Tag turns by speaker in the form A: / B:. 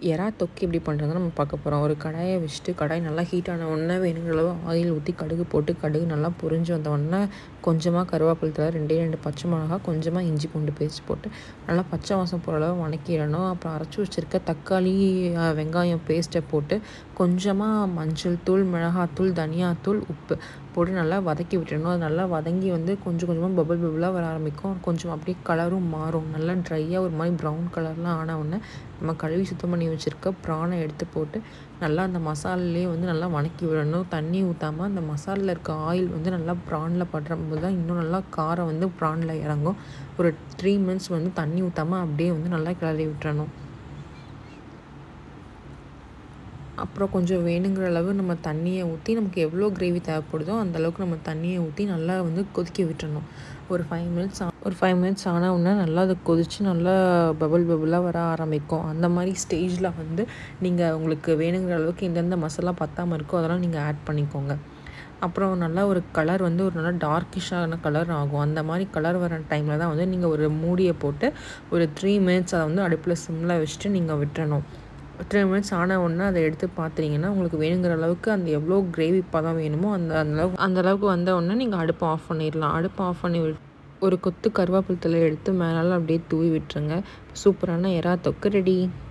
A: எறா தொக்கு எப்படி பண்ணுறதுன்னு நம்ம பார்க்க போகிறோம் ஒரு கடாயை வச்சுட்டு கடாய் நல்லா ஹீட் ஆன உடனே வேணுங்கிற அளவு ஆயில் ஊற்றி கடுகு போட்டு கடுகு நல்லா பொரிஞ்சு வந்த உடனே கொஞ்சமாக கருவேப்பிலை தலை ரெண்டே ரெண்டு பச்சை மிளகா கொஞ்சமாக இஞ்சி பூண்டு பேஸ்ட் போட்டு நல்லா பச்சை வாசம் போகிற அளவு வணக்கிடணும் அப்புறம் அரைச்சி வச்சுருக்க தக்காளி அஹ், வெங்காயம் பேஸ்ட்டை போட்டு கொஞ்சமாக மஞ்சள் தூள் மிளகாத்தூள் தனியாத்தூள் உப்பு போட்டு நல்லா வதக்கி விட்டுறணும் அது நல்லா வதங்கி வந்து கொஞ்சம் கொஞ்சமாக பபிள் பபிளாக வர ஆரம்பிக்கும் கொஞ்சம் அப்படியே கலரும் மாறும் நல்லா ட்ரையாக ஒரு மாதிரி ப்ரௌன் கலர்லாம் ஆன உடனே நம்ம கழுவி சுத்தம் பண்ணி வச்சுருக்க ப்ரானை எடுத்து போட்டு நல்லா அந்த மசாலாலே வந்து நல்லா வணக்கி விடணும் தண்ணி ஊற்றாமல் அந்த மசாலில் இருக்க ஆயில் வந்து நல்லா ப்ரானில் படுற போது தான் இன்னும் நல்லா காரம் வந்து ப்ரானில் இறங்கும் ஒரு த்ரீ மினிட்ஸ் வந்து தண்ணி ஊற்றாமல் அப்படியே வந்து நல்லா கிளறி விட்டுறணும் அப்புறம் கொஞ்சம் வேணுங்கிற அளவு நம்ம தண்ணியை ஊற்றி நமக்கு எவ்வளோ கிரேவி தேவைப்படுதோ அந்த அளவுக்கு நம்ம தண்ணியை ஊற்றி நல்லா வந்து கொதிக்க விட்டுறணும் ஒரு ஃபைவ் மினிட்ஸ் ஒரு ஃபைவ் மினிட்ஸ் ஆன உடனே நல்லா அது கொதித்து நல்லா பபுள் பபுளாக வர ஆரம்பிக்கும் அந்த மாதிரி ஸ்டேஜில் வந்து நீங்கள் உங்களுக்கு வேணுங்கிற அளவுக்கு எந்தெந்த மசாலா பத்தாமல் இருக்கோ அதெல்லாம் நீங்கள் ஆட் பண்ணிக்கோங்க அப்புறம் நல்லா ஒரு கலர் வந்து ஒரு நல்லா டார்க்கிஷான கலர் ஆகும் அந்த மாதிரி கலர் வர டைமில் தான் வந்து நீங்கள் ஒரு மூடியை போட்டு ஒரு த்ரீ மினிட்ஸ் அதை வந்து அடுப்பில் சிம்மில் வச்சுட்டு நீங்கள் விட்டுறணும் த்ரீ மினிட்ஸ் ஆன உடனே அதை எடுத்து பார்த்துட்டிங்கன்னா உங்களுக்கு வேணுங்கிற அளவுக்கு அந்த எவ்வளோ கிரேவி பதம் வேணுமோ அந்த அந்த அளவுக்கு அந்த அளவுக்கு வந்த உடனே நீங்கள் அடுப்பை ஆஃப் பண்ணிடலாம் அடுப்பை ஆஃப் பண்ணி விட் ஒரு கொத்து கருவேப்பிலை தழை எடுத்து மேலால் அப்படியே தூவி விட்டுருங்க சூப்பரான எறா தொக்கு ரெடி